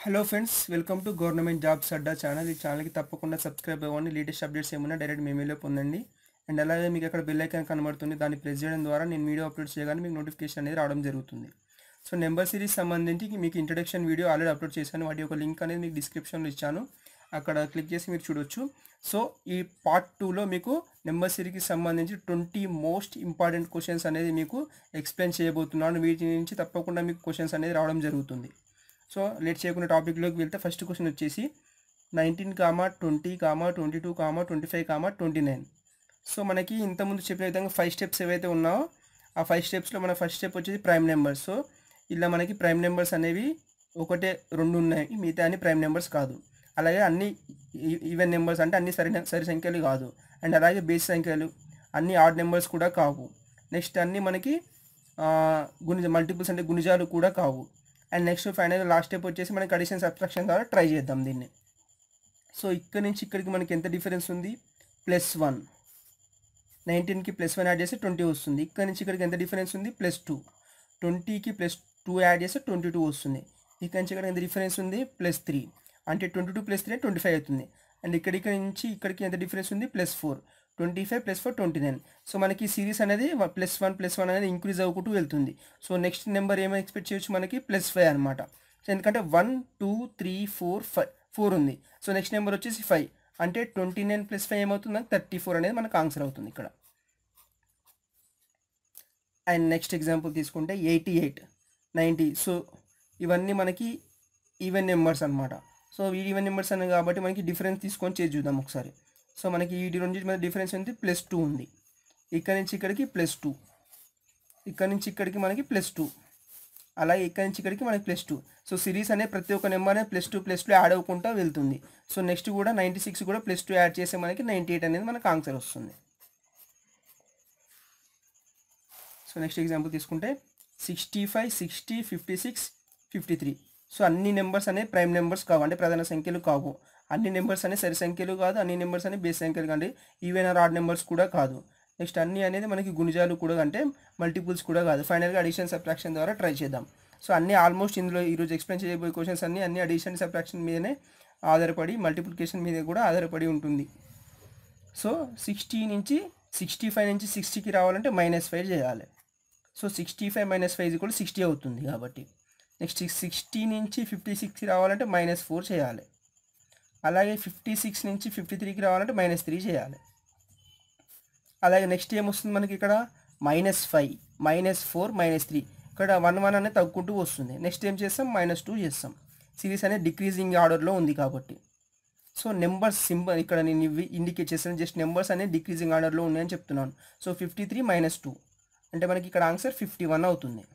hello friends welcome to government jobs Adda channel ఈ ఛానల్కి తప్పకుండా సబ్స్క్రైబ్ అవ్వండి లేటెస్ట్ అప్డేట్స్ ఏమన్నా డైరెక్ట్ మేమేలో పొందండి అండ్ అలాగే మీకు అక్కడ బెల్ ఐకాన్ కనబడుతుంది దాన్ని ప్రెస్ చేయడం ద్వారా నేను వీడియో అప్లోడ్ చేయగానే మీకు నోటిఫికేషన్ అనేది రావడం జరుగుతుంది సో నెంబర్ సిరీస్ సంబంధించి మీకు ఇంట్రడక్షన్ వీడియో ఆల్రెడీ అప్లోడ్ చేశాను వాటి యొక్క లింక్ అనేది మీకు డిస్క్రిప్షన్లో ఇచ్చాను అక్కడ క్లిక్ చేసి మీరు చూడొచ్చు సో ఈ పార్ట్ టూలో మీకు నెంబర్ సిరీస్కి సంబంధించి ట్వంటీ మోస్ట్ ఇంపార్టెంట్ క్వశ్చన్స్ అనేది మీకు ఎక్స్ప్లెయిన్ చేయబోతున్నాను వీటి నుంచి తప్పకుండా మీకు క్వశ్చన్స్ అనేది రావడం జరుగుతుంది సో లేట్ చేయకుండా టాపిక్లోకి వెళ్తే ఫస్ట్ క్వశ్చన్ వచ్చేసి nineteen comma twenty comma twenty two comma twenty five comma twenty nine so మనకి ఇంతకుముందు చెప్పిన విధంగా ఫైవ్ స్టెప్స్ ఏవైతే ఉన్నాయో ఆ ఫైవ్ స్టెప్స్లో మన ఫస్ట్ స్టెప్ వచ్చేసి ప్రైమ్ నెంబర్స్ సో ఇలా మనకి ప్రైమ్ నెంబర్స్ అనేవి ఒకటే రెండు ఉన్నాయి మిగతా అన్ని ప్రైమ్ నెంబర్స్ కాదు అలాగే అన్ని ఈవెన్ నెంబర్స్ అంటే అన్ని సరి సరి సంఖ్యలు కాదు అండ్ అలాగే బేస్ సంఖ్యలు అన్ని ఆడ్ నెంబర్స్ కూడా కావు నెక్స్ట్ అన్ని మనకి గుణిజ మల్టిపుల్స్ అంటే గుణిజాలు కూడా కావు and next final last step వచ్చేసి మనకి అడిషన్ సబ్ట్రాక్షన్ ద్వారా ట్రై చేద్దాం దీన్ని సో ఇక్కడ నుంచి ఇక్కడికి మనకి ఎంత డిఫరెన్స్ ఉంది ప్లస్ వన్ నైన్టీన్కి ప్లస్ వన్ యాడ్ చేస్తే ట్వంటీ వస్తుంది ఇక్కడ నుంచి ఇక్కడికి ఎంత డిఫరెన్స్ ఉంది ప్లస్ టూ ట్వంటీకి ప్లస్ టూ యాడ్ చేస్తే ట్వంటీ టూ వస్తుంది ఇక్కడ నుంచి ఇక్కడ ఎంత డిఫరెన్స్ ఉంది ప్లస్ త్రీ అంటే twenty two plus three twenty five అవుతుంది అండ్ ఇక్కడ ఇక్కడ నుంచి ఇక్కడికి ఎంత డిఫరెన్స్ ఉంది plus four twenty five plus four twenty nine so మనకి సిరీస్ అనేది ప్లస్ వన్ ప్లస్ వన్ అనేది ఇంక్రీజ్ అవ్వకుంటూ వెళ్తుంది సో నెక్స్ట్ నెంబర్ ఏమైనా ఎక్స్పెక్ట్ చేయొచ్చు మనకి ప్లస్ ఫైవ్ అనమాట సో ఎందుకంటే one two three four five four ఉంది సో నెక్స్ట్ నెంబర్ వచ్చేసి ఫైవ్ అంటే ట్వంటీ నైన్ ప్లస్ ఫైవ్ ఏమవుతుంది థర్టీ ఫోర్ అనేది మనకు ఆన్సర్ అవుతుంది ఇక్కడ అండ్ నెక్స్ట్ ఎగ్జాంపుల్ తీసుకుంటే ఎయిటీ ఎయిట్ నైంటీ సో ఇవన్నీ మనకి ఈవెన్ నెంబర్స్ అనమాట సో ఈ ఈవెన్ నెంబర్స్ అని కాబట్టి మనకి డిఫరెన్స్ తీసుకొని చేసి చూద్దాం ఒకసారి సో మనకి ఈ రెండు మన డిఫరెన్స్ ఏంటి ప్లస్ టూ ఉంది ఇక్కడ నుంచి ఇక్కడికి ప్లస్ టూ ఇక్కడ నుంచి ఇక్కడికి మనకి ప్లస్ టూ అలాగే ఇక్కడ నుంచి ఇక్కడికి మనకి ప్లస్ టూ సో సిరీస్ అనే ప్రతి ఒక్క నెంబర్ అనేది plus two plus two add అవ్వకుండా వెళ్తుంది సో నెక్స్ట్ కూడా నైంటీ సిక్స్ కూడా ప్లస్ టూ యాడ్ చేస్తే మనకి నైంటీ ఎయిట్ అనేది మనకు ఆన్సర్ వస్తుంది సో నెక్స్ట్ ఎగ్జాంపుల్ తీసుకుంటే sixty five sixty fifty six fifty three so అన్ని నెంబర్స్ అనేవి ప్రైమ్ నెంబర్స్ కావు అంటే ప్రధాన సంఖ్యలు కావు అన్ని నెంబర్స్ అనేవి సరి సంఖ్యలు కాదు అన్ని నెంబర్స్ అనేవి బేస్ సంఖ్యలు కానీ ఈవెన్ ఆర్ ఆడ్ నెంబర్స్ కూడా కాదు నెక్స్ట్ అన్ని అనేది మనకి గుణిజాలు కూడా అంటే మల్టిపుల్స్ కూడా కాదు ఫైనల్గా అడిషన్ సబ్ట్రాక్షన్ ద్వారా ట్రై చేద్దాం సో అన్ని ఆల్మోస్ట్ ఇందులో ఈరోజు ఎక్స్ప్లెయిన్ చేయబోయే క్వశ్చన్స్ అన్ని అన్ని అడిషన్ సబ్ట్రాక్షన్ మీదనే ఆధారపడి మల్టిప్లికేషన్ మీద కూడా ఆధారపడి ఉంటుంది సో సిక్స్టీ నుంచి సిక్స్టీ ఫైవ్ నుంచి సిక్స్టీకి రావాలంటే మైనస్ ఫైవ్ చేయాలి so sixty five minus five కూడా సిక్స్టీ అవుతుంది కాబట్టి నెక్స్ట్ సిక్స్టీ నుంచి ఫిఫ్టీ సిక్స్కి రావాలంటే మైనస్ ఫోర్ చేయాలి అలాగే ఫిఫ్టీ సిక్స్ నుంచి ఫిఫ్టీ త్రీకి రావాలంటే మైనస్ త్రీ చేయాలి అలాగే నెక్స్ట్ ఏమొస్తుంది మనకి ఇక్కడ minus five minus four minus three ఇక్కడ వన్ వన్ అనేది తగ్గుకుంటూ వస్తుంది నెక్స్ట్ ఏం చేస్తాం మైనస్ టూ చేస్తాం సిరీస్ అనేది డిక్రీజింగ్ ఆర్డర్లో ఉంది కాబట్టి సో నెంబర్స్ సింబల్ ఇక్కడ నేను ఇవి ఇండికేట్ చేస్తాను జస్ట్ నెంబర్స్ అనేది డిక్రీజింగ్ ఆర్డర్లో ఉన్నాయని చెప్తున్నాను so fifty three minus two అంటే మనకి ఇక్కడ ఆన్సర్ ఫిఫ్టీ వన్ అవుతుంది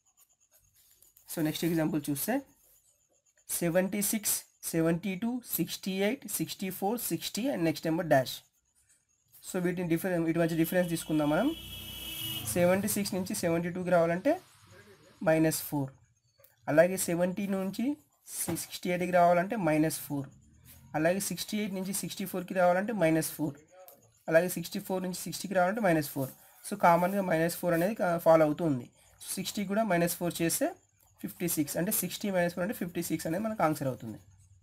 సో నెక్స్ట్ ఎగ్జాంపుల్ చూస్తే seventy six seventy two sixty eight sixty four sixty and next number dash so వీటిని డిఫరెన్స్ వీటి మధ్య డిఫరెన్స్ తీసుకుందాం మనం సెవెంటీ సిక్స్ నుంచి సెవెంటీ టూకి రావాలంటే మైనస్ ఫోర్ అలాగే సెవెంటీ నుంచి సిక్స్టీ ఎయిట్కి రావాలంటే మైనస్ ఫోర్ అలాగే సిక్స్టీ ఎయిట్ నుంచి సిక్స్టీ ఫోర్కి రావాలంటే మైనస్ ఫోర్ అలాగే సిక్స్టీ ఫోర్ నుంచి సిక్స్టీకి రావాలంటే మైనస్ ఫోర్ సో కామన్గా మైనస్ ఫోర్ అనేది ఫాలో అవుతూ ఉంది సిక్స్టీ కూడా మైనస్ ఫోర్ చేస్తే ఫిఫ్టీ సిక్స్ అంటే సిక్స్టీ మైనస్ ఫోర్ అంటే ఫిఫ్టీ సిక్స్ అనేది మనకు ఆన్సర్ అవుతుంది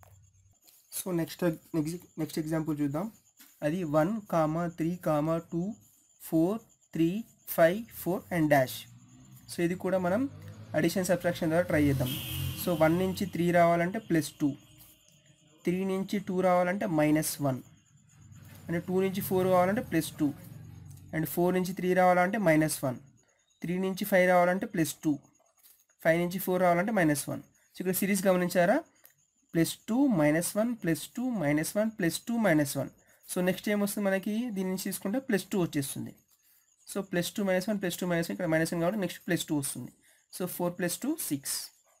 so next next next example చూద్దాం అది one comma three comma two four three five four and dash so ఇది కూడా మనం అడిషన్ సబ్ట్రాక్షన్ ద్వారా ట్రై చేద్దాం సో వన్ నుంచి త్రీ రావాలంటే ప్లస్ టూ త్రీ నుంచి టూ రావాలంటే మైనస్ వన్ అంటే టూ నుంచి ఫోర్ రావాలంటే ప్లస్ టూ అండ్ ఫోర్ నుంచి త్రీ రావాలంటే మైనస్ వన్ త్రీ నుంచి ఫైవ్ రావాలంటే ప్లస్ టూ ఫైవ్ నుంచి ఫోర్ రావాలంటే మైనస్ వన్ సో ఇక్కడ సిరీస్ గమనించారా plus two minus one plus two minus one plus two minus one so next ఏం వస్తుంది మనకి దీని నుంచి తీసుకుంటే ప్లస్ టూ వచ్చేస్తుంది so plus two minus one plus two minus one ఇక్కడ మైనస్ వన్ కాబట్టి నెక్స్ట్ ప్లస్ టూ వస్తుంది so four plus two six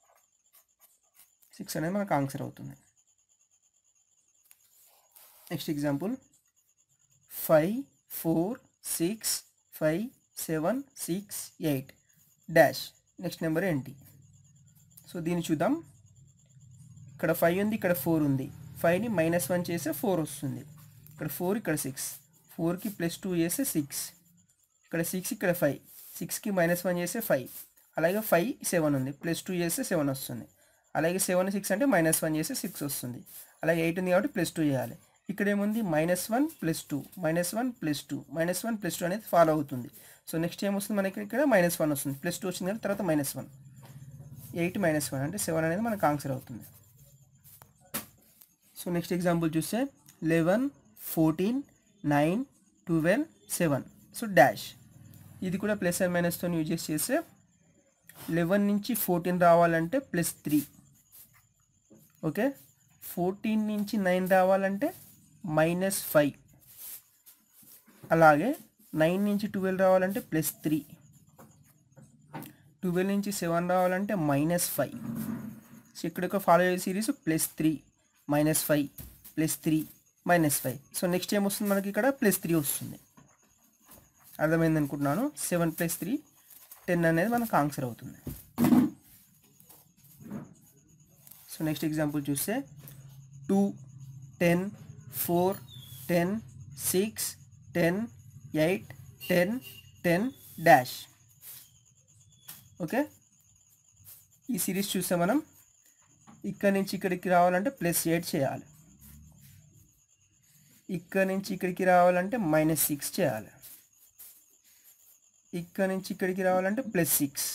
six అనేది మనకు ఆన్సర్ అవుతుంది next example five four six five seven six eight dash next number ఏంటి so దీన్ని చూద్దాం ఇక్కడ ఫైవ్ ఉంది ఇక్కడ ఫోర్ ఉంది ఫైవ్ని మైనస్ వన్ చేస్తే ఫోర్ వస్తుంది ఇక్కడ ఫోర్ ఇక్కడ సిక్స్ ఫోర్కి ప్లస్ టూ చేస్తే సిక్స్ ఇక్కడ సిక్స్ ఇక్కడ ఫైవ్ సిక్స్కి మైనస్ వన్ చేస్తే ఫైవ్ అలాగే ఫైవ్ సెవెన్ ఉంది ప్లస్ టూ చేస్తే సెవెన్ వస్తుంది అలాగే సెవెన్ సిక్స్ అంటే మైనస్ వన్ చేస్తే సిక్స్ వస్తుంది అలాగే ఎయిట్ ఉంది కాబట్టి ప్లస్ టూ చేయాలి ఇక్కడ ఏముంది minus one plus two minus one plus two minus one plus two అనేది ఫాలో అవుతుంది సో నెక్స్ట్ ఏమొస్తుంది మనకి ఇక్కడ మైనస్ వన్ వస్తుంది ప్లస్ టూ వచ్చింది తర్వాత minus one eight minus one అంటే సెవెన్ అనేది మనకు ఆన్సర్ అవుతుంది సో నెక్స్ట్ ఎగ్జాంపుల్ చూస్తే eleven fourteen nine twelve seven so dash ఇది కూడా ప్లస్ అండ్ మైనస్తో యూజ్ చేసి చేస్తే లెవెన్ నుంచి ఫోర్టీన్ రావాలంటే ప్లస్ త్రీ ఓకే ఫోర్టీన్ నుంచి నైన్ రావాలంటే మైనస్ ఫైవ్ అలాగే నైన్ నుంచి ట్వెల్వ్ రావాలంటే ప్లస్ త్రీ ట్వెల్వ్ నుంచి సెవెన్ రావాలంటే మైనస్ ఫైవ్ సో ఇక్కడ ఒక ఫాలో అయ్యే series plus three minus five plus three minus five so next ఏం వస్తుంది మనకి ఇక్కడ ప్లస్ త్రీ వస్తుంది అర్థమైంది అనుకుంటున్నాను సెవెన్ ప్లస్ త్రీ టెన్ అనేది మనకు ఆన్సర్ అవుతుంది సో నెక్స్ట్ ఎగ్జాంపుల్ చూస్తే two ten four ten six ten eight ten ten dash okay ఈ సిరీస్ చూస్తే మనం ఇక్కడ నుంచి ఇక్కడికి రావాలంటే ప్లస్ ఎయిట్ చేయాలి ఇక్కడ నుంచి ఇక్కడికి రావాలంటే మైనస్ సిక్స్ చేయాలి ఇక్కడ నుంచి ఇక్కడికి రావాలంటే ప్లస్ సిక్స్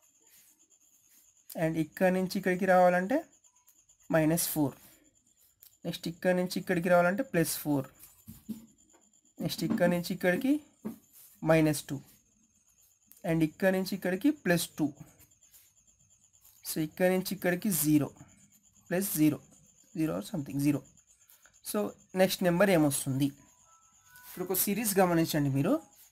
అండ్ ఇక్కడ నుంచి ఇక్కడికి రావాలంటే మైనస్ ఫోర్ నెక్స్ట్ ఇక్కడ నుంచి ఇక్కడికి రావాలంటే ప్లస్ ఫోర్ నెక్స్ట్ ఇక్కడ నుంచి ఇక్కడికి మైనస్ టూ అండ్ ఇక్కడ నుంచి ఇక్కడికి ప్లస్ టూ సో ఇక్కడ నుంచి ఇక్కడికి zero plus zero zero something zero so next number ఏమొస్తుంది ఇప్పుడు ఒక సిరీస్ గమనించండి మీరు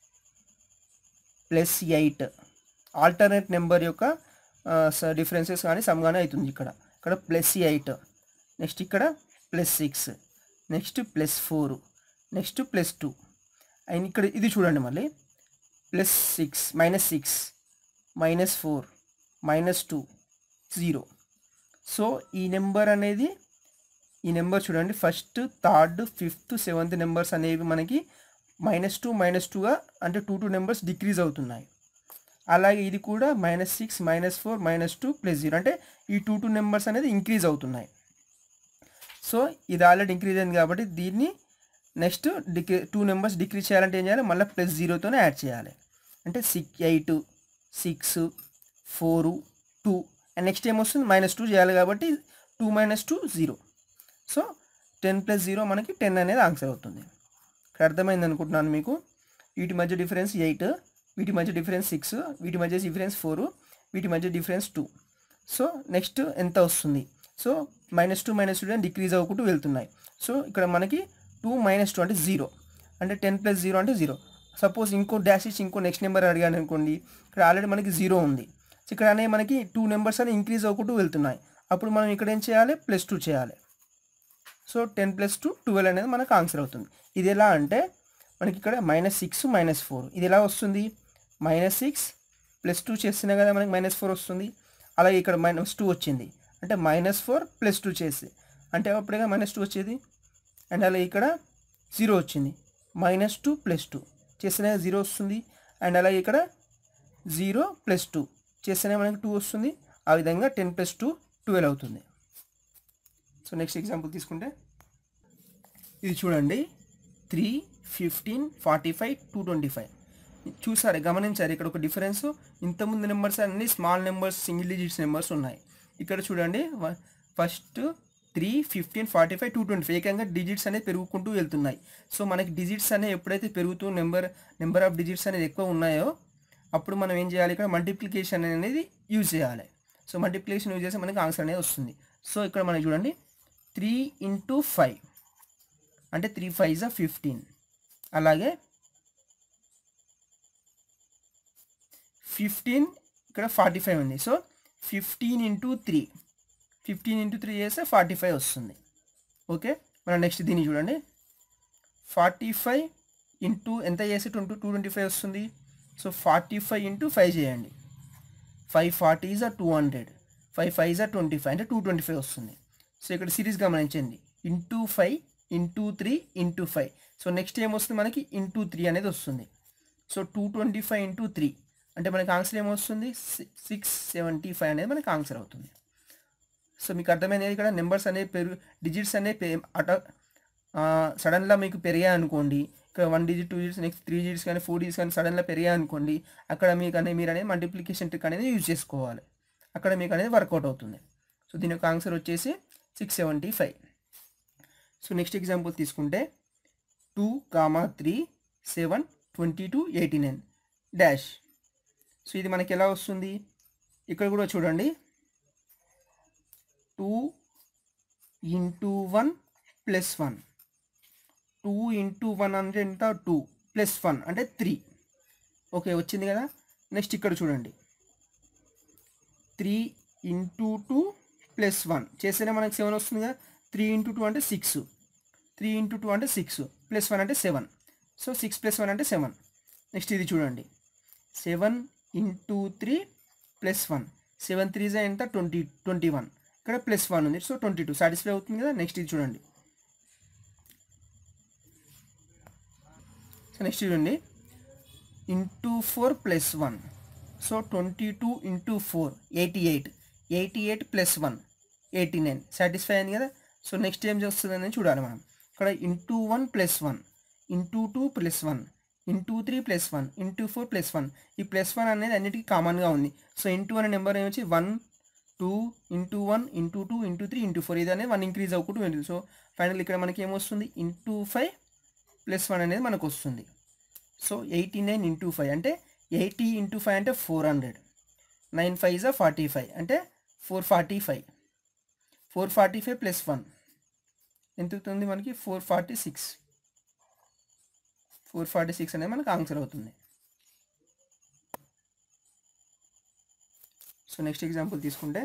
ప్లస్ ఎయిట్ ఆల్టర్నేట్ నెంబర్ యొక్క డిఫరెన్సెస్ కానీ సమ్ కానీ అవుతుంది ఇక్కడ ఇక్కడ ప్లస్ ఎయిట్ నెక్స్ట్ ఇక్కడ plus six next plus four next plus two and ఇక్కడ ఇది చూడండి మళ్ళీ plus six minus six minus four minus two zero so ఈ నెంబర్ అనేది ఈ నెంబర్ చూడండి first third fifth seventh numbers అనేవి మనకి మైనస్ టూ మైనస్ టూగా అంటే టూ టూ నెంబర్స్ డిక్రీజ్ అవుతున్నాయి అలాగే ఇది కూడా minus six minus four minus two plus zero అంటే ఈ టూ టూ నెంబర్స్ అనేది ఇంక్రీజ్ అవుతున్నాయి సో ఇది ఆల్రెడీ ఇంక్రీజ్ అయింది కాబట్టి దీన్ని next decree two numbers decrease చేయాలంటే ఏం చేయాలి మళ్ళీ ప్లస్ జీరోతోనే యాడ్ చేయాలి అంటే six eight six four two and next ఏం వస్తుంది మైనస్ టూ చేయాలి కాబట్టి two minus two zero so ten plus zero మనకి టెన్ అనేది ఆన్సర్ అవుతుంది ఇక్కడ అర్థమైంది అనుకుంటున్నాను మీకు వీటి మధ్య డిఫరెన్స్ ఎయిట్ వీటి మధ్య డిఫరెన్స్ సిక్స్ వీటి మధ్య డిఫరెన్స్ ఫోర్ వీటి మధ్య డిఫరెన్స్ టూ సో నెక్స్ట్ ఎంత వస్తుంది so minus two minus two decrease అవ్వకుంటూ వెళ్తున్నాయి సో ఇక్కడ మనకి టూ మైనస్ టూ అంటే జీరో అంటే టెన్ ప్లస్ జీరో అంటే జీరో సపోజ్ ఇంకో డాష్ ఇచ్చి ఇంకో నెక్స్ట్ నెంబర్ అడిగాను అనుకోండి ఇక్కడ ఆల్రెడీ మనకి జీరో ఉంది సో ఇక్కడ అనేవి మనకి టూ నెంబర్స్ అనేవి ఇంక్రీజ్ అవ్వకుంటూ వెళ్తున్నాయి అప్పుడు మనం ఇక్కడ ఏం చేయాలి ప్లస్ టూ చేయాలి so ten plus two twelve అనేది మనకు ఆన్సర్ అవుతుంది ఇది ఎలా అంటే మనకి ఇక్కడ మైనస్ సిక్స్ మైనస్ ఫోర్ ఇది ఎలా వస్తుంది మైనస్ సిక్స్ ప్లస్ టూ చేస్తేనే కదా మనకి మైనస్ ఫోర్ వస్తుంది అలాగే ఇక్కడ మైనస్ టూ వచ్చింది అంటే మైనస్ ఫోర్ ప్లస్ టూ చేసి అంటే అప్పుడుగా మైనస్ టూ వచ్చేది అండ్ అలాగే ఇక్కడ జీరో వచ్చింది మైనస్ టూ ప్లస్ టూ చేస్తేనే జీరో వస్తుంది అండ్ అలాగే ఇక్కడ జీరో ప్లస్ టూ చేస్తేనే మనకి టూ వస్తుంది ఆ విధంగా టెన్ ప్లస్ టూ ట్వెల్వ్ అవుతుంది సో నెక్స్ట్ ఎగ్జాంపుల్ తీసుకుంటే ఇది చూడండి three fifteen forty five two twenty five చూసారు గమనించారు ఇక్కడ ఒక డిఫరెన్స్ ఇంతకుముందు నెంబర్స్ అన్ని small numbers single digits numbers ఉన్నాయి ఇక్కడ చూడండి first three fifteen forty five two twenty five ఏకంగా డిజిట్స్ అనేది పెరుగుకుంటూ వెళ్తున్నాయి సో మనకి డిజిట్స్ అనేవి ఎప్పుడైతే పెరుగుతూ నెంబర్ నెంబర్ ఆఫ్ డిజిట్స్ అనేది ఎక్కువ ఉన్నాయో అప్పుడు మనం ఏం చేయాలి ఇక్కడ మల్టిప్లికేషన్ అనేది యూజ్ చేయాలి సో మల్టిప్లికేషన్ యూజ్ చేస్తే మనకి ఆన్సర్ అనేది వస్తుంది సో ఇక్కడ మనకి చూడండి త్రీ ఇంటూ ఫైవ్ అంటే త్రీ ఫైవ్ జా ఫిఫ్టీన్ అలాగే ఫిఫ్టీన్ ఇక్కడ ఫార్టీ ఫైవ్ ఉంది so fifteen into three fifteen into three చేస్తే ఫార్టీ ఫైవ్ వస్తుంది ఓకే మన నెక్స్ట్ దీన్ని చూడండి ఫార్టీ ఫైవ్ ఇంటూ ఎంత చేస్తే ట్వంటీ టూ ట్వంటీ ఫైవ్ వస్తుంది so forty five into five చేయండి five forty is two hundred five five is twenty five అంటే టూ ట్వంటీ ఫైవ్ వస్తుంది సో ఇక్కడ సిరీస్ గమనించండి into five into three into five so next ఏమొస్తుంది మనకి into three అనేది వస్తుంది so two twenty five into three అంటే మనకి ఆన్సర్ ఏమొస్తుంది సిక్స్ సెవెంటీ ఫైవ్ అనేది మనకి ఆన్సర్ అవుతుంది సో మీకు అర్థమైనది ఇక్కడ నెంబర్స్ అనేవి పెరుగు డిజిట్స్ అనేవి పే అట సడన్గా మీకు పెరిగాయి అనుకోండి ఇక్కడ one digit two digits next three digits కానీ ఫోర్ డిజిట్స్ కానీ సడన్గా పెరిగాయి అనుకోండి అక్కడ మీకు అనేది మీరు అనేది మల్టిప్లికేషన్ ట్రిక్ అనేది యూజ్ చేసుకోవాలి అక్కడ మీకు అనేది వర్కౌట్ అవుతుంది సో దీని యొక్క ఆన్సర్ వచ్చేసి six seventy five so next example తీసుకుంటే two comma three seven twenty two eighty nine dash so ఇది మనకి ఎలా వస్తుంది ఇక్కడ కూడా చూడండి two into one plus one two into one అంటే ఎంత టూ ప్లస్ వన్ అంటే త్రీ ఓకే వచ్చింది కదా నెక్స్ట్ ఇక్కడ చూడండి three into two plus one చేస్తేనే మనకి సెవెన్ వస్తుంది కదా త్రీ ఇంటూ టూ అంటే సిక్స్ త్రీ ఇంటూ టూ అంటే సిక్స్ ప్లస్ వన్ అంటే seven so six plus one అంటే సెవెన్ నెక్స్ట్ ఇది చూడండి seven into three plus one seven threes ఎంత ట్వంటీ ట్వంటీ వన్ ఇక్కడ ప్లస్ వన్ ఉంది సో ట్వంటీ టూ సాటిస్ఫై అవుతుంది కదా నెక్స్ట్ ఇది చూడండి సో నెక్స్ట్ చూడండి into four plus one so twenty two into four eighty eight eighty eight plus one eighty nine satisfy అయింది కదా సో నెక్స్ట్ ఏం చేస్తుందని చూడాలి మనం ఇక్కడ into one plus one into two plus one into three plus one into four plus one ఈ plus one అనేది అన్నిటికీ కామన్గా ఉంది సో ఇంటూ అనే నెంబర్ ఏమొచ్చి one two into one into two into three into four ఇది అనేది one increase అవ్వకుండా ఉంటుంది సో ఫైనల్ ఇక్కడ మనకి ఏమొస్తుంది ఇంటూ ఫైవ్ ప్లస్ వన్ అనేది మనకు వస్తుంది so eighty nine into five అంటే ఎయిటీ ఇంటూ ఫైవ్ అంటే four hundred nine five is forty five అంటే four forty five four forty five plus one ఎంత అవుతుంది మనకి four forty six four forty six అనేది మనకు ఆన్సర్ అవుతుంది సో నెక్స్ట్ ఎగ్జాంపుల్ తీసుకుంటే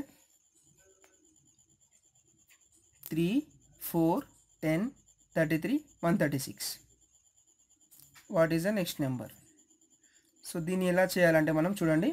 three four ten thirty three one thirty six what is the next number so దీన్ని ఎలా చేయాలంటే మనం చూడండి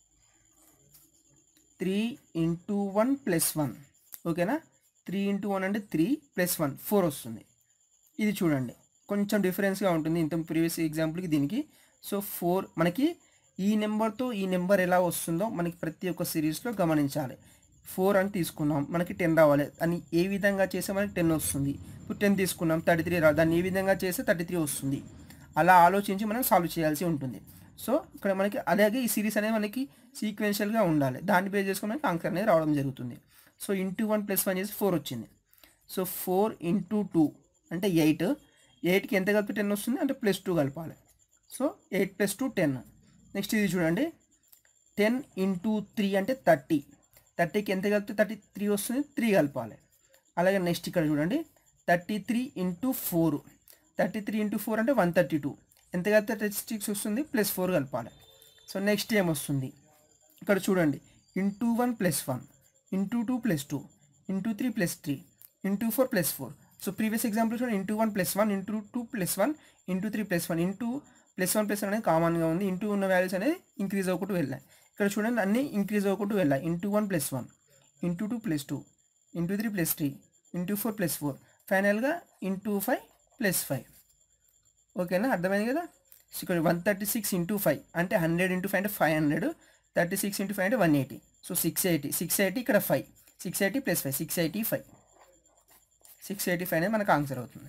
three into one plus one ఓకేనా త్రీ ఇంటూ వన్ అంటే త్రీ ప్లస్ వన్ ఫోర్ వస్తుంది ఇది చూడండి కొంచెం డిఫరెన్స్గా ఉంటుంది ఇంత ప్రీవియస్ ఎగ్జాంపుల్కి దీనికి సో ఫోర్ మనకి ఈ నెంబర్తో ఈ నెంబర్ ఎలా వస్తుందో మనకి ప్రతి ఒక్క సిరీస్లో గమనించాలి ఫోర్ అని తీసుకున్నాం మనకి టెన్ రావాలి అని ఏ విధంగా చేస్తే మనకి టెన్ వస్తుంది ఇప్పుడు టెన్ తీసుకున్నాం థర్టీ త్రీ రావాలి దాన్ని ఏ విధంగా చేస్తే థర్టీ త్రీ వస్తుంది అలా ఆలోచించి మనం సాల్వ్ చేయాల్సి ఉంటుంది సో ఇక్కడ మనకి అలాగే ఈ సిరీస్ అనేది మనకి సీక్వెన్షియల్గా ఉండాలి దాన్ని బేస్ చేసుకుని మనకి ఆన్సర్ అనేది రావడం జరుగుతుంది so into one plus one చేసి ఫోర్ వచ్చింది సో ఫోర్ ఇంటూ టూ అంటే ఎయిట్ ఎయిట్కి ఎంత కలిపి టెన్ వస్తుంది అంటే ప్లస్ టూ కలపాలి so eight plus two ten next ఇది చూడండి టెన్ ఇంటూ త్రీ అంటే థర్టీ థర్టీకి ఎంత కలిపితే థర్టీ త్రీ వస్తుంది త్రీ కలపాలి అలాగే నెక్స్ట్ ఇక్కడ చూడండి thirty three into four thirty three into four అంటే వన్ థర్టీ టూ ఎంత కలిపితే థర్టీ సిక్స్ వస్తుంది ప్లస్ ఫోర్ కలపాలి సో నెక్స్ట్ ఏం వస్తుంది ఇక్కడ చూడండి into one plus one into two plus two into three plus three into four plus four so previous example చూడండి into one plus one into two plus one into three plus one into plus one plus అనేది కామన్గా ఉంది into ఉన్న values అనేది increase అవ్వకుండా వెళ్ళాయి ఇక్కడ చూడండి అన్నీ ఇంక్రీజ్ అవ్వకుండా వెళ్ళాయి into one plus one into two plus two into three plus three into four plus four ఫైనల్గా ఇంటూ ఫైవ్ ప్లస్ ఫైవ్ ఓకేనా అర్థమైంది కదా సో ఇక్కడ one thirty six into five అంటే హండ్రెడ్ ఇంటూ ఫైవ్ అంటే five hundred thirty six into five అంటే one eighty so six eighty six eighty ఇక్కడ five six eighty plus five six eighty five six eighty five అనేది మనకు answer అవుతుంది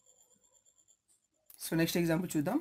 so next example చూద్దాం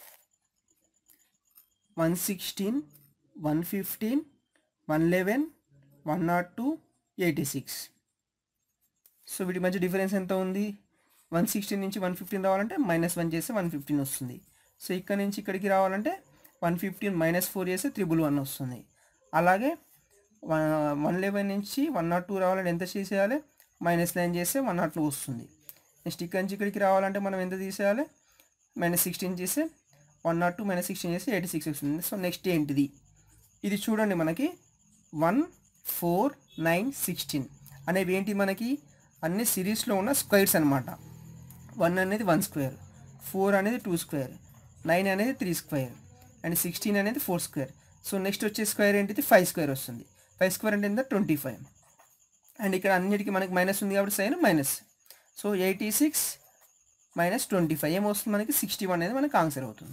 one sixteen one fifteen one eleven one nought two eighty six so వీటి మధ్య difference ఎంత ఉంది one sixteen నుంచి వన్ ఫిఫ్టీన్ రావాలంటే మైనస్ వన్ చేస్తే వన్ ఫిఫ్టీన్ వస్తుంది సో ఇక్కడ నుంచి ఇక్కడికి రావాలంటే వన్ ఫిఫ్టీన్ మైనస్ ఫోర్ చేస్తే త్రిబుల్ వన్ వస్తుంది అలాగే వన్ లెవెన్ నుంచి వన్ నాట్ టూ రావాలంటే ఎంత చేసేయాలి మైనస్ నైన్ చేస్తే వన్ నాట్ టూ వస్తుంది నెక్స్ట్ ఇక్కడ నుంచి ఇక్కడికి రావాలంటే మనం ఎంత తీసేయాలి మైనస్ సిక్స్టీన్ చేస్తే one nought two minus sixteen చేస్తే ఎయిటీ సిక్స్ వస్తుంది సో నెక్స్ట్ ఏంటిది ఇది చూడండి మనకి వన్ ఫోర్ నైన్ సిక్స్టీన్ అనేవి ఏంటి మనకి అన్ని సిరీస్లో ఉన్న స్క్వేర్స్ అనమాట వన్ అనేది వన్ స్క్వేర్ ఫోర్ అనేది టూ స్క్వేర్ నైన్ అనేది త్రీ స్క్వేర్ అండ్ సిక్స్టీన్ అనేది ఫోర్ స్క్వేర్ సో నెక్స్ట్ వచ్చే స్క్వేర్ ఏంటిది ఫైవ్ స్క్వేర్ వస్తుంది ఫైవ్ స్క్వేర్ అంటే ఎంత ట్వంటీ ఫైవ్ అండ్ ఇక్కడ అన్నిటికీ మనకి మైనస్ ఉంది కాబట్టి sign minus so eighty six minus twenty five ఏమొస్తుంది మనకి సిక్స్టీ వన్ అనేది మనకి ఆన్సర్ అవుతుంది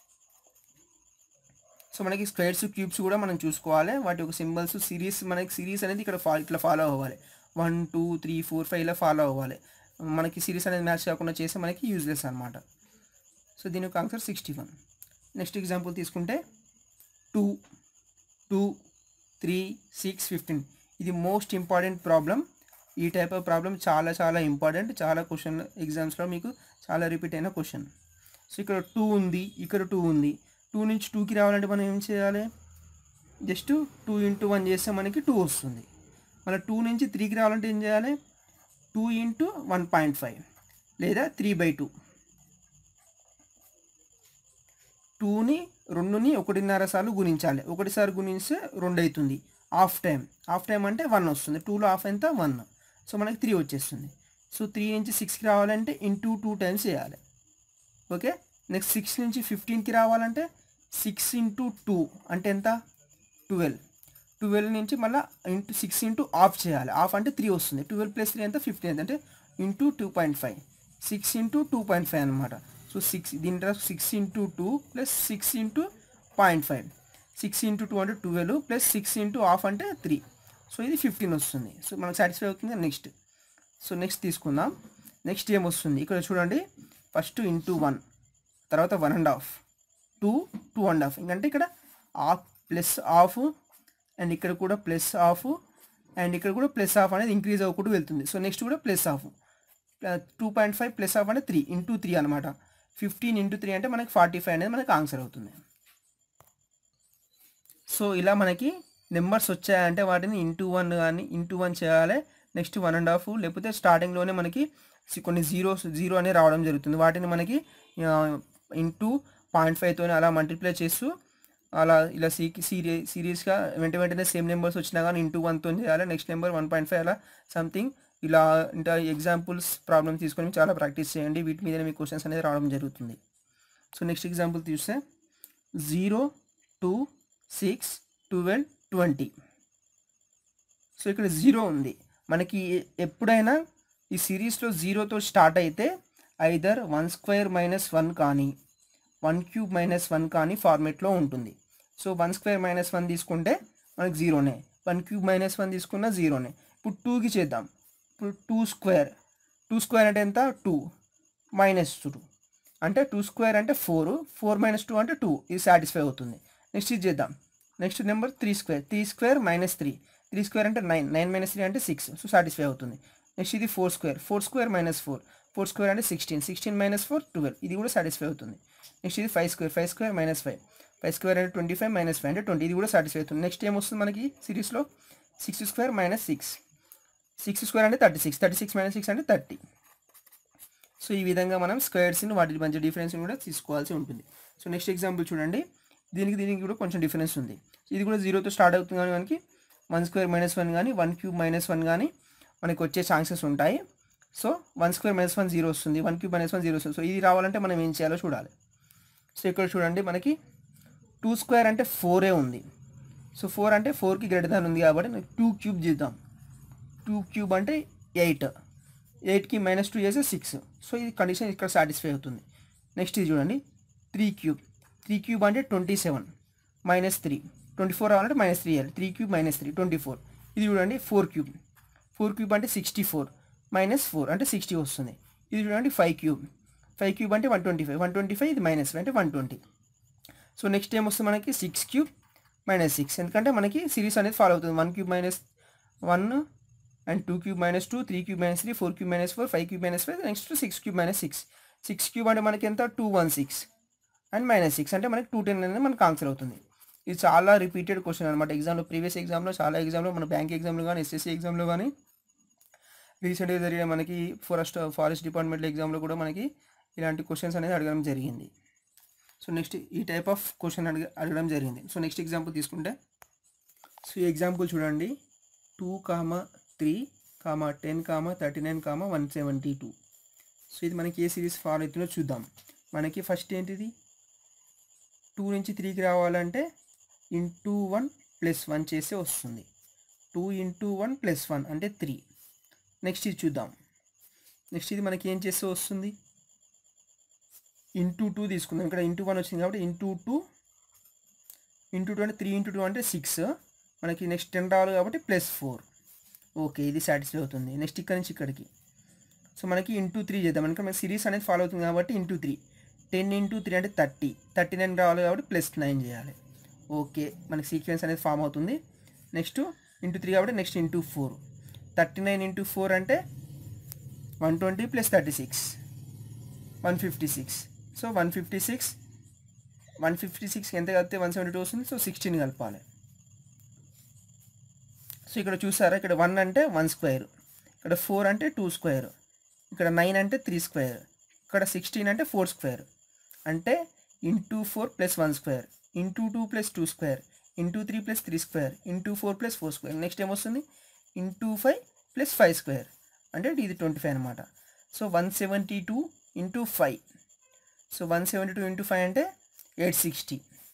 సో మనకి స్క్వేర్స్ క్యూబ్స్ కూడా మనం చూసుకోవాలి వాటి యొక్క సింబల్స్ సిరీస్ మనకి సిరీస్ అనేది ఇక్కడ ఫా ఇట్లా ఫాలో అవ్వాలి one two three four five ఇలా ఫాలో అవ్వాలి మనకి సిరీస్ అనేది మ్యాచ్ కాకుండా చేస్తే మనకి యూజ్లెస్ అనమాట సో దీని యొక్క answer sixty one next example తీసుకుంటే two two three six fifteen ఇది మోస్ట్ ఇంపార్టెంట్ ప్రాబ్లం ఈ టైప్ ఆఫ్ ప్రాబ్లం చాలా చాలా ఇంపార్టెంట్ చాలా క్వశ్చన్ ఎగ్జామ్స్లో మీకు చాలా రిపీట్ అయిన క్వశ్చన్ సో ఇక్కడ టూ ఉంది ఇక్కడ టూ ఉంది టూ నుంచి టూకి రావాలంటే మనం ఏం చేయాలి జస్ట్ టూ ఇంటూ వన్ చేస్తే మనకి టూ వస్తుంది మళ్ళీ టూ నుంచి త్రీకి రావాలంటే ఏం చేయాలి two into one point five లేదా త్రీ బై టూ టూని రెండుని ఒకటిన్నర సార్లు గుణించాలి ఒకటిసారి గుణిస్తే రెండు అవుతుంది హాఫ్ టైం హాఫ్ టైం అంటే వన్ వస్తుంది టూలో హాఫ్ ఎంత వన్ సో మనకి త్రీ వచ్చేస్తుంది సో త్రీ నుంచి సిక్స్కి రావాలంటే ఇంటూ టూ టైమ్స్ చేయాలి ఓకే నెక్స్ట్ సిక్స్ నుంచి ఫిఫ్టీన్కి రావాలంటే సిక్స్ ఇంటూ టూ అంటే ఎంత ట్వెల్వ్ ట్వెల్వ్ నుంచి మళ్ళీ ఇంటూ సిక్స్ ఇంటూ ఆఫ్ చేయాలి ఆఫ్ అంటే త్రీ వస్తుంది ట్వెల్వ్ ప్లస్ త్రీ ఎంత ఫిఫ్టీన్ అంటే into two point five six into two point five అనమాట సో సిక్స్ దీని తర్వాత six into two plus six into point five six into two అంటే twelve plus six into half అంటే three so ఇది fifteen వస్తుంది so మనకు satisfy అవుతుంది next so next తీసుకుందాం నెక్స్ట్ ఏం వస్తుంది ఇక్కడ చూడండి ఫస్ట్ ఇంటూ వన్ తర్వాత one and half two two and half ఇంకంటే ఇక్కడ హాఫ్ ప్లస్ హాఫ్ అండ్ ఇక్కడ కూడా ప్లస్ హాఫ్ అండ్ ఇక్కడ కూడా ప్లస్ హాఫ్ అనేది ఇంక్రీజ్ అవ్వకుండా వెళ్తుంది సో నెక్స్ట్ కూడా plus half two point five plus half అంటే త్రీ ఇంటూ త్రీ అనమాట ఫిఫ్టీన్ ఇంటూ త్రీ అంటే మనకి ఫార్టీ ఫైవ్ అనేది మనకి ఆన్సర్ అవుతుంది సో ఇలా మనకి నెంబర్స్ వచ్చాయంటే వాటిని ఇంటూ వన్ కానీ ఇంటూ వన్ చేయాలి నెక్స్ట్ వన్ అండ్ హాఫ్ లేకపోతే స్టార్టింగ్లోనే మనకి సి- కొన్ని జీరోస్ జీరో అనేది రావడం జరుగుతుంది వాటిని మనకి ఇంటూ పాయింట్ ఫైవ్తోనే అలా మల్టిప్లై చేస్తూ అలా ఇలా సీ సీరీ సిరీస్గా వెంట వెంటనే సేమ్ నెంబర్స్ వచ్చినా కానీ ఇంటూ వన్తో చేయాలి next number one point five అలా సంథింగ్ ఇలా ఇంకా ఎగ్జాంపుల్స్ ప్రాబ్లమ్ తీసుకొని చాలా ప్రాక్టీస్ చేయండి వీటి మీద మీకు క్వశ్చన్స్ అనేది రావడం జరుగుతుంది సో నెక్స్ట్ ఎగ్జాంపుల్ చూస్తే zero two six twelve twenty so ఇక్కడ జీరో ఉంది మనకి ఎప్పుడైనా ఈ సిరీస్లో జీరోతో స్టార్ట్ అయితే either one square minus one కానీ వన్ క్యూబ్ మైనస్ వన్ కానీ ఫార్మేట్లో ఉంటుంది so one square minus one తీసుకుంటే మనకి జీరోనే వన్ క్యూబ్ మైనస్ వన్ తీసుకున్న జీరోనే ఇప్పుడు టూకి చేద్దాం ఇప్పుడు టూ స్క్వేర్ టూ స్క్వేర్ అంటే ఎంత టూ మైనస్ టూ అంటే టూ స్క్వేర్ అంటే ఫోర్ ఫోర్ మైనస్ టూ అంటే టూ ఇది సాటిస్ఫై అవుతుంది నెక్స్ట్ ఇది చేద్దాం next number three square three square minus three three square అంటే నైన్ నైన్ మైనస్ త్రీ అంటే సిక్స్ సో సాటిస్ఫై అవుతుంది నెక్స్ట్ ఇది four square four square minus four four square అంటే sixteen sixteen minus four twelve ఇది కూడా satisfy అవుతుంది next ఇది five square five square minus five five square అంటే twenty five minus five అంటే twenty ఇది కూడా సాటిస్ఫై అవుతుంది నెక్స్ట్ ఏం వస్తుంది మనకి సిరీస్లో six square minus six six square అంటే thirty six thirty six minus six అంటే థర్టీ సో ఈ విధంగా మనం స్క్వేర్స్ని వాటి మధ్య డిఫరెన్స్ని కూడా తీసుకోవాల్సి ఉంటుంది సో నెక్స్ట్ ఎగ్జాంపుల్ చూడండి దీనికి దీనికి కూడా కొంచెం డిఫరెన్స్ ఉంది ఇది కూడా జీరోతో స్టార్ట్ అవుతుంది కానీ మనకి వన్ స్క్వేర్ మైనస్ వన్ కానీ వన్ క్యూబ్ మైనస్ వన్ కానీ మనకి వచ్చే ఛాన్సెస్ ఉంటాయి so one square minus one zero వస్తుంది one cube minus one zero వస్తుంది సో ఇది రావాలంటే మనం ఏం చేయాలో చూడాలి సో ఇక్కడ చూడండి మనకి టూ స్క్వేర్ అంటే ఫోరే ఉంది సో ఫోర్ అంటే ఫోర్కి గ్రేటర్ దాన్ ఉంది కాబట్టి టూ క్యూబ్ చేద్దాం టూ క్యూబ్ అంటే ఎయిట్ ఎయిట్కి మైనస్ టూ చేస్తే సిక్స్ సో ఇది కండిషన్ ఇక్కడ సాటిస్ఫై అవుతుంది నెక్స్ట్ ఇది చూడండి త్రీ క్యూబ్ త్రీ క్యూబ్ అంటే twenty seven minus three twenty four రావాలంటే మైనస్ త్రీ ఇవ్వాలి three cube minus three twenty four ఇది చూడండి ఫోర్ క్యూబ్ ఫోర్ క్యూబ్ అంటే సిక్స్టీ ఫోర్ మైనస్ ఫోర్ అంటే సిక్స్టీ వస్తుంది ఇది చూడండి ఫైవ్ క్యూబ్ ఫైవ్ క్యూబ్ అంటే one twenty five one twenty five ఇది మైనస్ అంటే వన్ ట్వంటీ సో నెక్స్ట్ ఏం వస్తుంది మనకి సిక్స్ క్యూబ్ మైనస్ సిక్స్ ఎందుకంటే మనకి సిరీస్ అనేది ఫాలో అవుతుంది one cube minus one and two cube minus two three cube minus three four cube minus four five cube minus five next six cube minus six six cube అంటే మనకి ఎంత two one six and minus six అంటే మనకి two ten అనేది మనకు answer అవుతుంది ఇది చాలా రిపీటెడ్ క్వశ్చన్ అనమాట ఎగ్జామ్లో ప్రీవియస్ ఎగ్జామ్లో చాలా ఎగ్జామ్లో మన బ్యాంక్ ఎగ్జామ్లో కానీ ఎస్ఎస్సీ ఎగ్జామ్లో కానీ రీసెంట్గా జరిగిన మనకి ఫారెస్ట్ ఫారెస్ట్ డిపార్ట్మెంట్ ఎగ్జామ్లో కూడా మనకి ఇలాంటి క్వశ్చన్స్ అనేది అడగడం జరిగింది సో నెక్స్ట్ ఈ టైప్ ఆఫ్ క్వశ్చన్ అడగ అడగడం జరిగింది సో నెక్స్ట్ ఎగ్జాంపుల్ తీసుకుంటే సో ఈ ఎగ్జాంపుల్ చూడండి two comma three comma ten comma thirty nine comma one seventy two so ఇది మనకి ఏ సిరీస్ ఫాలో అవుతుందో చూద్దాం మనకి ఫస్ట్ ఏంటిది టూ నుంచి త్రీకి రావాలంటే ఇంటూ వన్ ప్లస్ వన్ చేస్తే వస్తుంది two into one plus one అంటే త్రీ నెక్స్ట్ ఇది చూద్దాం నెక్స్ట్ ఇది మనకి ఏం చేస్తే వస్తుంది ఇంటూ టూ తీసుకుందాం ఇక్కడ ఇంటూ వన్ వచ్చింది కాబట్టి ఇంటూ టూ ఇంటూ టూ అంటే త్రీ ఇంటూ టూ అంటే సిక్స్ మనకి నెక్స్ట్ టెన్ రావాలి కాబట్టి ప్లస్ ఫోర్ ఓకే ఇది సాటిస్ఫై అవుతుంది నెక్స్ట్ ఇక్కడ నుంచి ఇక్కడికి సో మనకి ఇంటూ త్రీ చేద్దాం మనకి మనకి సిరీస్ అనేది ఫాలో అవుతుంది కాబట్టి into three ten into three అంటే థర్టీ థర్టీ నైన్ రావాలి కాబట్టి ప్లస్ నైన్ చేయాలి ఓకే మనకి సీక్వెన్స్ అనేది ఫామ్ అవుతుంది నెక్స్ట్ ఇంటూ త్రీ కాబట్టి next into four thirty nine into four అంటే one twenty plus thirty six one fifty six so one fifty six one fifty six ఎంత కలిపితే వన్ సెవెంటీ టూ వస్తుంది so sixteen కలపాలి so ఇక్కడ చూసారా ఇక్కడ one అంటే వన్ స్క్వేర్ ఇక్కడ ఫోర్ అంటే టూ స్క్వేర్ ఇక్కడ నైన్ అంటే త్రీ స్క్వేర్ ఇక్కడ సిక్స్టీన్ అంటే ఫోర్ స్క్వేర్ అంటే into four plus one square into two plus two square into three plus three square into four plus four square next ఏమొస్తుంది into five plus five square అంటే ఇది twenty five అనమాట so one seventy two into five so one seventy two into five అంటే eight sixty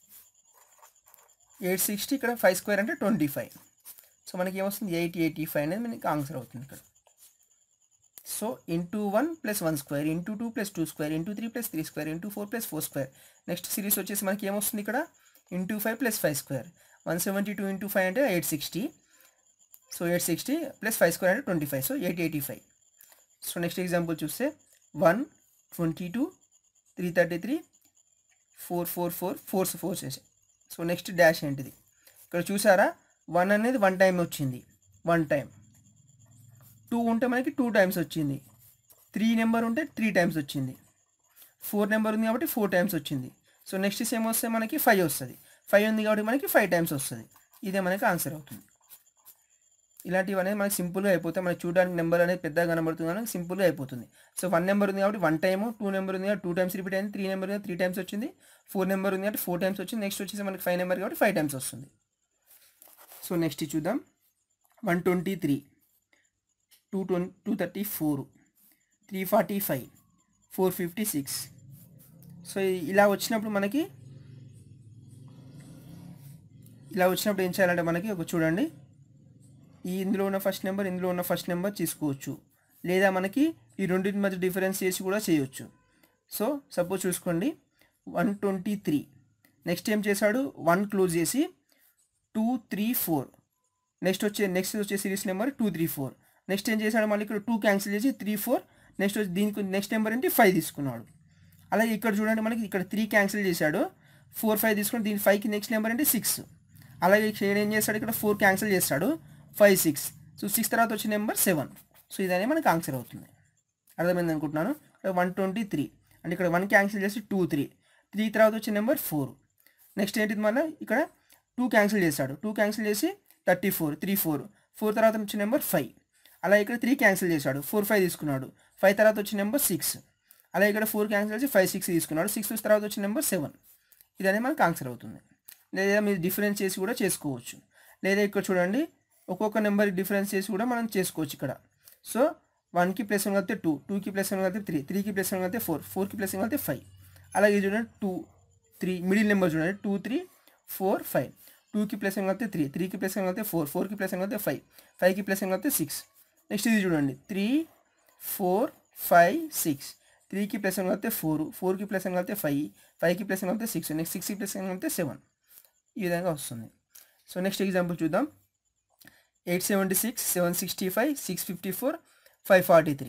eight sixty ఇక్కడ five square అంటే twenty five so మనకి ఏమొస్తుంది eight eighty five అనేది మనకి ఆన్సర్ అవుతుంది ఇక్కడ so into one plus one square into two plus two square into three plus three square into four plus four square next series వచ్చేసి మనకి ఏమొస్తుంది ఇక్కడ into five plus five square one seventy two into five అంటే eight sixty so eight sixty plus five square అంటే twenty five so eight eighty five so next example చూస్తే one twenty two three thirty three four four four fours fours వేసాయి so next dash ఏంటిది ఇక్కడ చూసారా one అనేది one time వచ్చింది one time two ఉంటే మనకి టూ టైమ్స్ వచ్చింది త్రీ నెంబర్ ఉంటే త్రీ టైమ్స్ వచ్చింది ఫోర్ నెంబర్ ఉంది కాబట్టి ఫోర్ టైమ్స్ వచ్చింది సో నెక్స్ట్ సేమ్ వస్తే మనకి ఫైవ్ వస్తుంది ఫైవ్ ఉంది కాబట్టి మనకి ఫైవ్ టైమ్స్ వస్తుంది ఇదే మనకి ఆన్సర్ అవుతుంది ఇలాంటివి అనేది మనకి సింపుల్గా అయిపోతాయి మనకి చూడడానికి నెంబర్ అనేది పెద్దగా కనబడుతుంది కానీ సింపుల్గా అయిపోతుంది సో వన్ నెంబర్ ఉంది కాబట్టి వన్ టైము టూ నెంబర్ ఉంది కాబట్టి టూ టైమ్స్ రిపీట్ అయింది త్రీ నెంబర్ ఉంది త్రీ టైమ్స్ వచ్చింది ఫోర్ నెంబర్ ఉంది కాబట్టి ఫోర్ టైమ్స్ వచ్చింది నెక్స్ట్ వచ్చేసి మనకి ఫైవ్ నెంబర్ కాబట్టి ఫైవ్ టైమ్స్ వస్తుంది సో నెక్స్ట్ చూద్దాం one twenty three two twenty two thirty four three forty five four fifty six so ఇలా వచ్చినప్పుడు మనకి ఇలా వచ్చినప్పుడు ఏం చేయాలంటే మనకి ఒక చూడండి ఈ ఇందులో ఉన్న ఫస్ట్ నెంబర్ ఇందులో ఉన్న ఫస్ట్ నెంబర్ తీసుకోవచ్చు లేదా మనకి ఈ రెండింటి మధ్య డిఫరెన్స్ చేసి కూడా చేయొచ్చు సో సపోజ్ చూసుకోండి వన్ ట్వంటీ త్రీ నెక్స్ట్ ఏం చేశాడు వన్ క్లోజ్ చేసి టూ త్రీ ఫోర్ నెక్స్ట్ వచ్చే నెక్స్ట్ వచ్చే series number two three four next ఏం చేశాడు మళ్ళీ ఇక్కడ టూ క్యాన్సిల్ చేసి త్రీ ఫోర్ నెక్స్ట్ వచ్చి దీనికి నెక్స్ట్ నెంబర్ ఏంటి ఫైవ్ తీసుకున్నాడు అలాగే ఇక్కడ చూడండి మనకి ఇక్కడ త్రీ క్యాన్సిల్ చేశాడు ఫోర్ ఫైవ్ తీసుకుని దీని ఫైవ్కి నెక్స్ట్ నెంబర్ అంటే సిక్స్ అలాగే ఇక్కడ ఏం చేస్తాడు ఇక్కడ ఫోర్ క్యాన్సిల్ చేస్తాడు ఫైవ్ సిక్స్ సో సిక్స్ తర్వాత వచ్చిన నెంబర్ సెవెన్ సో ఇదనే మనకి ఆన్సర్ అవుతుంది అర్థమైంది అనుకుంటున్నాను వన్ ట్వంటీ త్రీ అంటే ఇక్కడ వన్ క్యాన్సిల్ చేసి టూ త్రీ త్రీ తర్వాత వచ్చిన నెంబర్ ఫోర్ నెక్స్ట్ ఏంటిది మళ్ళీ ఇక్కడ టూ క్యాన్సిల్ చేశాడు టూ క్యాన్సిల్ చేసి thirty four three four four తర్వాత వచ్చిన నెంబర్ ఫైవ్ అలా ఇక్కడ త్రీ క్యాన్సిల్ చేశాడు ఫోర్ ఫైవ్ తీసుకున్నాడు ఫైవ్ తర్వాత వచ్చిన నెంబర్ సిక్స్ అలా ఇక్కడ ఫోర్ క్యాన్సిల్ చేసి ఫైవ్ సిక్స్ తీసుకున్నాడు సిక్స్ తర్వాత వచ్చిన నెంబర్ సెవెన్ ఇదనే మనకు ఆన్సర్ అవుతుంది లేదా మీరు డిఫరెన్స్ చేసి కూడా చేసుకోవచ్చు లేదా ఇక్కడ చూడండి ఒక్కొక్క నెంబర్ డిఫరెన్స్ చేసి కూడా మనం చేసుకోవచ్చు ఇక్కడ సో వన్కి ప్లస్ వన్ కలిపితే టూ టూకి ప్లస్ వన్ కలిపితే త్రీ త్రీకి ప్లస్ వన్ కలిపితే ఫోర్ ఫోర్కి ప్లస్ వన్ కలిపితే ఫైవ్ అలాగే చూడండి టూ త్రీ మిడిల్ నెంబర్ చూడండి టూ త్రీ ఫోర్ ఫైవ్ టూకి ప్లస్ వన్ కలిపితే త్రీ త్రీకి ప్లస్ వన్ కలిపితే ఫోర్ ఫోర్కి ప్లస్ వన్ కలిపితే ఫైవ్ ఫైవ్కి ప్లస్ వన్ కలిపితే సిక్స్ నెక్స్ట్ ఇది చూడండి త్రీ ఫోర్ ఫైవ్ సిక్స్ త్రీకి ప్లస్ వన్ కలిపితే ఫోర్ ఫోర్కి ప్లస్ వన్ కలిపితే ఫైవ్ ఫైవ్కి ప్లస్ వన్ కలిపితే సిక్స్ నెక్స్ట్ సిక్స్కి ప్లస్ వన్ కలిపితే సెవెన్ ఈ విధంగా వస్తుంది సో నెక్స్ట్ ఎగ్జాంపుల్ చూద్దాం eight seventy six seven sixty five six fifty four five forty three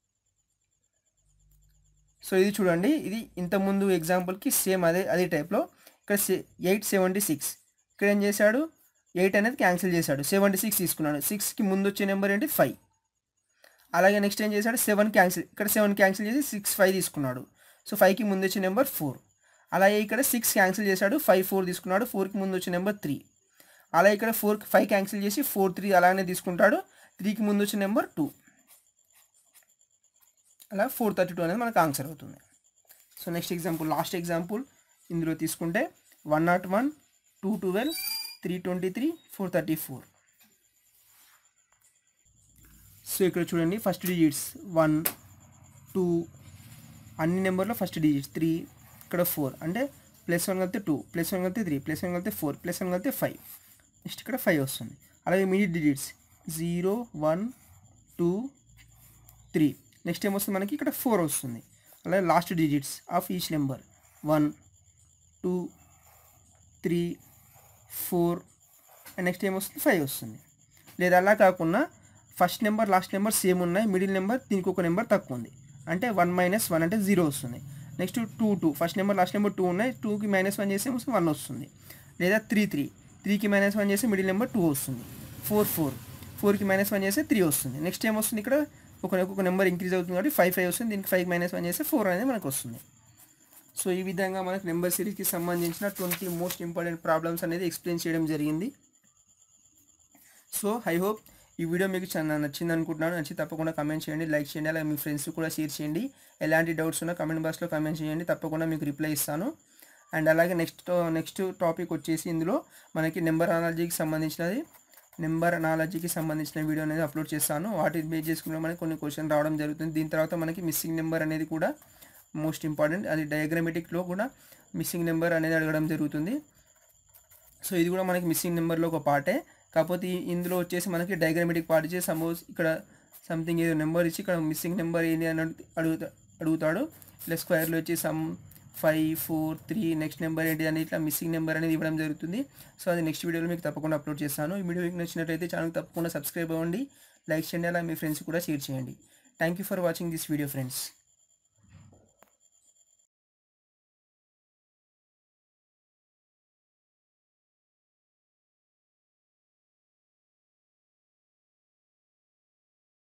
so ఇది చూడండి ఇది ఇంతకుముందు ఎగ్జాంపుల్కి సేమ్ అదే అదే టైప్లో ఇక్కడ ఎయిట్ సెవెంటీ సిక్స్ ఇక్కడ ఏం చేశాడు ఎయిట్ అనేది క్యాన్సిల్ చేశాడు సెవెంటీ సిక్స్ తీసుకున్నాడు సిక్స్కి ముందు వచ్చే నెంబర్ ఏంటి ఫైవ్ అలాగే నెక్స్ట్ ఏం చేశాడు సెవెన్ క్యాన్సిల్ ఇక్కడ సెవెన్ క్యాన్సిల్ చేసి సిక్స్ ఫైవ్ తీసుకున్నాడు సో ఫైవ్కి ముందు వచ్చే నెంబర్ ఫోర్ అలాగే ఇక్కడ సిక్స్ క్యాన్సిల్ చేశాడు ఫైవ్ ఫోర్ తీసుకున్నాడు ఫోర్కి ముందు వచ్చే నెంబర్ త్రీ అలా ఇక్కడ ఫోర్ ఫైవ్ క్యాన్సిల్ చేసి ఫోర్ త్రీ అలానే తీసుకుంటాడు త్రీకి ముందు వచ్చిన నెంబర్ టూ అలా ఫోర్ థర్టీ టూ అనేది మనకు ఆన్సర్ అవుతుంది so next example last example ఇందులో తీసుకుంటే one not one two twelve three twenty three four thirty four so ఇక్కడ చూడండి ఫస్ట్ డిజిట్స్ వన్ టూ అన్ని నెంబర్లో ఫస్ట్ డిజిట్స్ త్రీ ఇక్కడ ఫోర్ అంటే ప్లస్ వన్ కలిపితే టూ ప్లస్ వన్ కలిపితే త్రీ ప్లస్ వన్ కలిపితే ఫోర్ ప్లస్ వన్ కలిపితే ఫైవ్ నెక్స్ట్ ఇక్కడ ఫైవ్ వస్తుంది అలాగే middle digits zero one two three next ఏమొస్తుంది మనకి ఇక్కడ ఫోర్ వస్తుంది అలాగే last digits of each number one two three four and next ఏమొస్తుంది ఫైవ్ వస్తుంది లేదా అలా కాకుండా first number last number same ఉన్నాయి మిడిల్ నెంబర్ దీనికి ఒక నెంబర్ తక్కువ ఉంది అంటే వన్ మైనస్ వన్ అంటే జీరో వస్తుంది next two two first number last number two ఉన్నాయి టూకి మైనస్ వన్ చేస్తే వన్ వస్తుంది లేదా త్రీ త్రీ త్రీకి మైనస్ వన్ చేస్తే మిడిల్ నెంబర్ టూ వస్తుంది ఫోర్ ఫోర్ ఫోర్కి మైనస్ వన్ చేస్తే త్రీ వస్తుంది నెక్స్ట్ ఏం వస్తుంది ఇక్కడ ఒక ఒక నెంబర్ ఇంక్రీజ్ అవుతుంది కాబట్టి ఫైవ్ ఫైవ్ వస్తుంది దీనికి ఫైవ్ మైనస్ వన్ చేస్తే ఫోర్ అనేది మనకు వస్తుంది సో ఈ విధంగా మనకు నెంబర్ సిరీస్కి సంబంధించిన ట్వంటీ మోస్ట్ ఇంపార్టెంట్ ప్రాబ్లమ్స్ అనేది ఎక్స్ప్లెయిన్ చేయడం జరిగింది సో ఐ హోప్ ఈ వీడియో మీకు చాలా నచ్చింది అనుకుంటున్నాను నచ్చి తప్పకుండా కమెంట్ చేయండి లైక్ చేయండి అలాగే మీ ఫ్రెండ్స్ కూడా షేర్ చేయండి ఎలాంటి డౌట్స్ ఉన్నా కమెంట్ బాక్స్లో కమెంట్ చేయండి తప్పకుండా మీకు రిప్లై ఇస్తాను అండ్ అలాగే నెక్స్ట్ నెక్స్ట్ టాపిక్ వచ్చేసి ఇందులో మనకి నెంబర్ అనాలజీకి సంబంధించినది నెంబర్ అనాలజీకి సంబంధించిన వీడియో అనేది అప్లోడ్ చేస్తాను వాటి బేస్ చేసుకున్న మనకి కొన్ని క్వశ్చన్ రావడం జరుగుతుంది దీని తర్వాత మనకి మిస్సింగ్ నెంబర్ అనేది కూడా మోస్ట్ ఇంపార్టెంట్ అది డయాగ్రామెటిక్లో కూడా మిస్సింగ్ నెంబర్ అనేది అడగడం జరుగుతుంది సో ఇది కూడా మనకి మిస్సింగ్ నెంబర్లో ఒక పార్టే కాకపోతే ఈ- ఇందులో వచ్చేసి మనకి డయాగ్రామెటిక్ పార్ట్ ఇచ్చి సపోజ్ ఇక్కడ సంథింగ్ ఏదో నెంబర్ ఇచ్చి ఇక్కడ మిస్సింగ్ నెంబర్ ఏంటి అని అడుగు- అడుగుతా అడుగుతాడు ఇలా స్క్వేర్లో వచ్చి sum five four three next number ఏంటి అని ఇట్లా మిస్సింగ్ నెంబర్ అనేది ఇవ్వడం జరుగుతుంది సో అది నెక్స్ట్ వీడియోలో మీకు తప్పకుండా అప్లోడ్ చేస్తాను ఈ వీడియో మీకు నచ్చినట్లయితే ఛానల్ తప్పకుండా సబ్స్క్రైబ్ అవ్వండి లైక్ చేయండి అలా మీ ఫ్రెండ్స్ కూడా షేర్ చేయండి thank you for watching this video friends